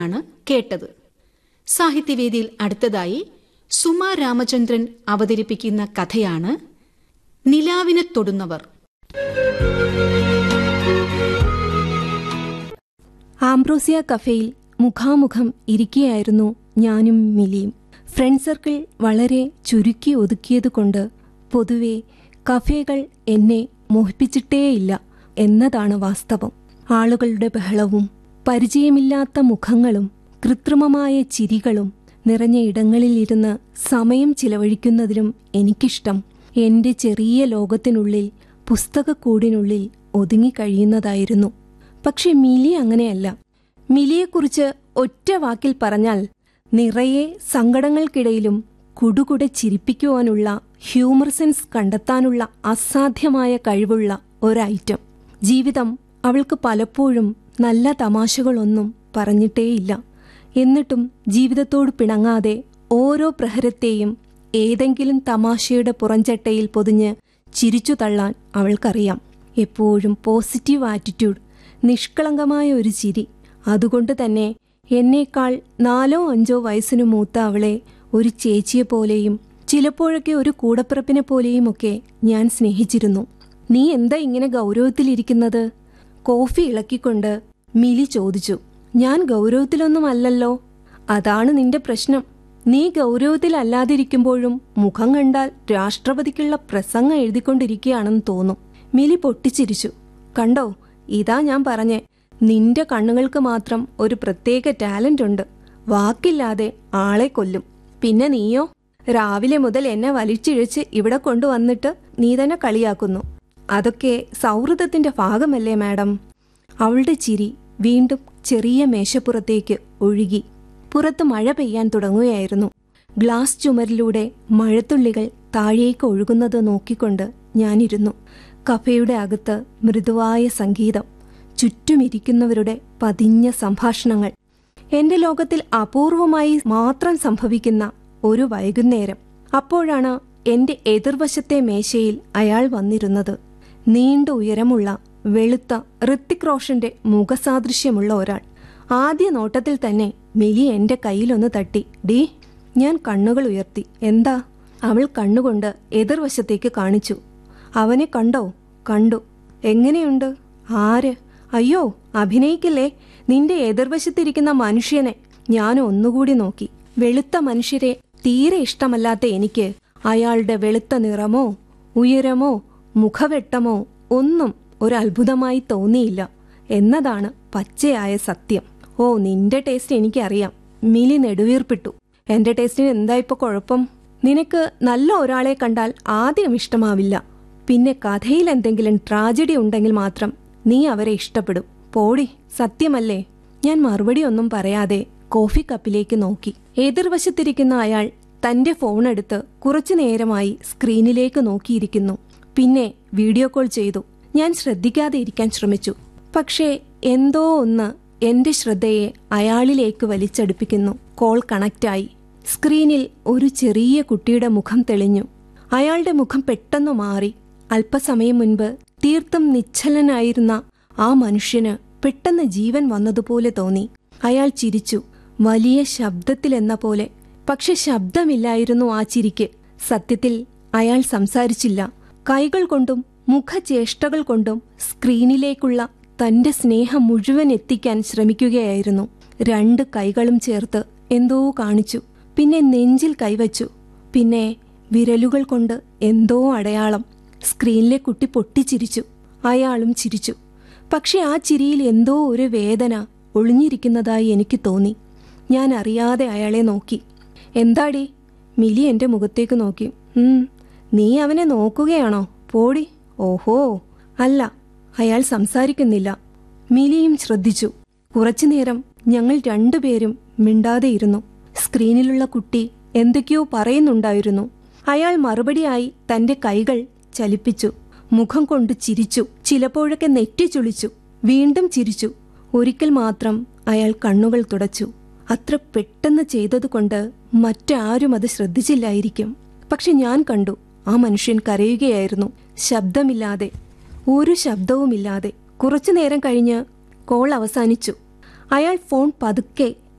ആണ് കേട്ടത് സാഹിത്യവേദിയിൽ അടുത്തതായി സുമ രാമചന്ദ്രൻ അവതരിപ്പിക്കുന്ന കഥയാണ് നിലാവിനെ തൊടുന്നവർ ആംബ്രോസിയ കഫേയിൽ മുഖാമുഖം ഇരിക്കുകയായിരുന്നു ഞാനും മിലിയും ഫ്രണ്ട് സർക്കിൾ വളരെ ചുരുക്കി ഒതുക്കിയതുകൊണ്ട് പൊതുവെ കഫേകൾ എന്നെ മോഹിപ്പിച്ചിട്ടേയില്ല എന്നതാണ് വാസ്തവം ആളുകളുടെ ബഹളവും പരിചയമില്ലാത്ത മുഖങ്ങളും കൃത്രിമമായ ചിരികളും നിറഞ്ഞ ഇടങ്ങളിലിരുന്ന് സമയം ചിലവഴിക്കുന്നതിലും എനിക്കിഷ്ടം എന്റെ ചെറിയ ലോകത്തിനുള്ളിൽ പുസ്തകക്കൂടിനുള്ളിൽ ഒതുങ്ങിക്കഴിയുന്നതായിരുന്നു പക്ഷെ മിലി അങ്ങനെയല്ല മിലിയെക്കുറിച്ച് ഒറ്റ വാക്കിൽ പറഞ്ഞാൽ നിറയെ സങ്കടങ്ങൾക്കിടയിലും കുടുകുടെ ചിരിപ്പിക്കുവാനുള്ള ഹ്യൂമർ സെൻസ് കണ്ടെത്താനുള്ള അസാധ്യമായ കഴിവുള്ള ഒരൈറ്റം ജീവിതം അവൾക്ക് പലപ്പോഴും നല്ല തമാശകളൊന്നും പറഞ്ഞിട്ടേയില്ല എന്നിട്ടും ജീവിതത്തോട് പിണങ്ങാതെ ഓരോ പ്രഹരത്തെയും ഏതെങ്കിലും തമാശയുടെ പുറംചട്ടയിൽ പൊതിഞ്ഞ് ചിരിച്ചു തള്ളാൻ അവൾക്കറിയാം എപ്പോഴും പോസിറ്റീവ് ആറ്റിറ്റ്യൂഡ് നിഷ്കളങ്കമായ ഒരു ചിരി അതുകൊണ്ട് തന്നെ എന്നേക്കാൾ നാലോ അഞ്ചോ വയസ്സിനു മൂത്ത അവളെ ഒരു ചേച്ചിയെപ്പോലെയും ചിലപ്പോഴൊക്കെ ഒരു കൂടപ്പിറപ്പിനെ പോലെയുമൊക്കെ ഞാൻ സ്നേഹിച്ചിരുന്നു നീ എന്താ ഇങ്ങനെ ഗൗരവത്തിലിരിക്കുന്നത് കോഫി ഇളക്കിക്കൊണ്ട് മിലി ചോദിച്ചു ഞാൻ ഗൗരവത്തിലൊന്നുമല്ലല്ലോ അതാണ് നിന്റെ പ്രശ്നം നീ ഗൗരവത്തിലല്ലാതിരിക്കുമ്പോഴും മുഖം കണ്ടാൽ രാഷ്ട്രപതിക്കുള്ള പ്രസംഗം എഴുതിക്കൊണ്ടിരിക്കുകയാണെന്ന് തോന്നും മിലി പൊട്ടിച്ചിരിച്ചു കണ്ടോ ഇതാ ഞാൻ പറഞ്ഞേ നിന്റെ കണ്ണുകൾക്ക് മാത്രം ഒരു പ്രത്യേക ടാലന്റ് ഉണ്ട് വാക്കില്ലാതെ ആളെ കൊല്ലും പിന്നെ നീയോ രാവിലെ മുതൽ എന്നെ വലിച്ചിഴച്ച് ഇവിടെ കൊണ്ടുവന്നിട്ട് നീ തന്നെ കളിയാക്കുന്നു അതൊക്കെ സൗഹൃദത്തിന്റെ ഭാഗമല്ലേ മാഡം അവളുടെ ചിരി വീണ്ടും ചെറിയ മേശപ്പുറത്തേക്ക് ഒഴുകി പുറത്ത് മഴ പെയ്യാൻ തുടങ്ങുകയായിരുന്നു ഗ്ലാസ് ചുമരിലൂടെ മഴത്തുള്ളികൾ താഴേക്ക് ഒഴുകുന്നത് നോക്കിക്കൊണ്ട് ഞാനിരുന്നു കഫയുടെ അകത്ത് മൃദുവായ സംഗീതം ചുറ്റുമിരിക്കുന്നവരുടെ പതിഞ്ഞ സംഭാഷണങ്ങൾ എന്റെ ലോകത്തിൽ അപൂർവമായി മാത്രം സംഭവിക്കുന്ന ഒരു വൈകുന്നേരം അപ്പോഴാണ് എന്റെ എതിർവശത്തെ മേശയിൽ അയാൾ വന്നിരുന്നത് നീണ്ട ഉയരമുള്ള വെളുത്ത ഋത്തിക് റോഷന്റെ മുഖസാദൃശ്യമുള്ള ഒരാൾ ആദ്യ നോട്ടത്തിൽ തന്നെ മിലി എന്റെ കയ്യിലൊന്ന് തട്ടി ഡീ ഞാൻ കണ്ണുകൾ ഉയർത്തി എന്താ അവൾ കണ്ണുകൊണ്ട് എതിർവശത്തേക്ക് കാണിച്ചു അവനെ കണ്ടോ കണ്ടു എങ്ങനെയുണ്ട് ആര് അയ്യോ അഭിനയിക്കില്ലേ നിന്റെ എതിർവശത്തിരിക്കുന്ന മനുഷ്യനെ ഞാൻ ഒന്നുകൂടി നോക്കി വെളുത്ത മനുഷ്യരെ തീരെ ഇഷ്ടമല്ലാത്ത എനിക്ക് അയാളുടെ വെളുത്ത നിറമോ ഉയരമോ മുഖവെട്ടമോ ഒന്നും ഒരു അത്ഭുതമായി തോന്നിയില്ല എന്നതാണ് പച്ചയായ സത്യം ഓ നിന്റെ ടേസ്റ്റ് എനിക്കറിയാം മിലി നെടുവീർപ്പിട്ടു എന്റെ ടേസ്റ്റിന് എന്താ ഇപ്പൊ കുഴപ്പം നിനക്ക് നല്ല ഒരാളെ കണ്ടാൽ ആദ്യം ഇഷ്ടമാവില്ല പിന്നെ കഥയിൽ എന്തെങ്കിലും ട്രാജഡി ഉണ്ടെങ്കിൽ മാത്രം നീ അവരെ ഇഷ്ടപ്പെടും പോടി സത്യമല്ലേ ഞാൻ മറുപടി ഒന്നും പറയാതെ കോഫി കപ്പിലേക്ക് നോക്കി എതിർവശത്തിരിക്കുന്ന അയാൾ തന്റെ ഫോൺ എടുത്ത് കുറച്ചു നേരമായി സ്ക്രീനിലേക്ക് നോക്കിയിരിക്കുന്നു പിന്നെ വീഡിയോ കോൾ ചെയ്തു ഞാൻ ശ്രദ്ധിക്കാതെ ഇരിക്കാൻ ശ്രമിച്ചു പക്ഷേ എന്തോ ഒന്ന് എന്റെ ശ്രദ്ധയെ അയാളിലേക്ക് വലിച്ചടുപ്പിക്കുന്നു കോൾ കണക്റ്റായി സ്ക്രീനിൽ ഒരു ചെറിയ കുട്ടിയുടെ മുഖം തെളിഞ്ഞു അയാളുടെ മുഖം പെട്ടെന്ന് മാറി അല്പസമയം മുൻപ് തീർത്തും നിശ്ചലനായിരുന്ന ആ മനുഷ്യന് പെട്ടെന്ന് ജീവൻ വന്നതുപോലെ തോന്നി അയാൾ ചിരിച്ചു വലിയ ശബ്ദത്തിലെന്ന പോലെ പക്ഷെ ശബ്ദമില്ലായിരുന്നു ആ ചിരിക്ക് സത്യത്തിൽ അയാൾ സംസാരിച്ചില്ല കൈകൾ കൊണ്ടും മുഖചേഷ്ടകൾ കൊണ്ടും സ്ക്രീനിലേക്കുള്ള തന്റെ സ്നേഹം മുഴുവൻ എത്തിക്കാൻ ശ്രമിക്കുകയായിരുന്നു രണ്ട് കൈകളും ചേർത്ത് എന്തോ കാണിച്ചു പിന്നെ നെഞ്ചിൽ കൈവച്ചു പിന്നെ വിരലുകൾ കൊണ്ട് എന്തോ അടയാളം സ്ക്രീനിലെ കുട്ടി പൊട്ടിച്ചിരിച്ചു അയാളും ചിരിച്ചു പക്ഷെ ആ ചിരിയിൽ എന്തോ ഒരു വേദന ഒളിഞ്ഞിരിക്കുന്നതായി എനിക്ക് തോന്നി ഞാൻ അറിയാതെ അയാളെ നോക്കി എന്താടി മിലി എന്റെ മുഖത്തേക്ക് നോക്കി ഉം നീ അവനെ നോക്കുകയാണോ പോടി ഓഹോ അല്ല അയാൾ സംസാരിക്കുന്നില്ല മിലിയും ശ്രദ്ധിച്ചു കുറച്ചുനേരം ഞങ്ങൾ രണ്ടുപേരും മിണ്ടാതെയിരുന്നു സ്ക്രീനിലുള്ള കുട്ടി എന്തൊക്കെയോ പറയുന്നുണ്ടായിരുന്നു അയാൾ മറുപടിയായി തന്റെ കൈകൾ ചലിപ്പിച്ചു മുഖം കൊണ്ട് ചിരിച്ചു ചിലപ്പോഴൊക്കെ നെറ്റി ചുളിച്ചു വീണ്ടും ചിരിച്ചു ഒരിക്കൽ മാത്രം അയാൾ കണ്ണുകൾ തുടച്ചു അത്ര പെട്ടെന്ന് ചെയ്തതുകൊണ്ട് മറ്റാരും അത് ശ്രദ്ധിച്ചില്ലായിരിക്കും പക്ഷെ ഞാൻ കണ്ടു ആ മനുഷ്യൻ കരയുകയായിരുന്നു ശബ്ദമില്ലാതെ ഒരു ശബ്ദവുമില്ലാതെ കുറച്ചു നേരം കഴിഞ്ഞ് കോൾ അവസാനിച്ചു അയാൾ ഫോൺ പതുക്കെ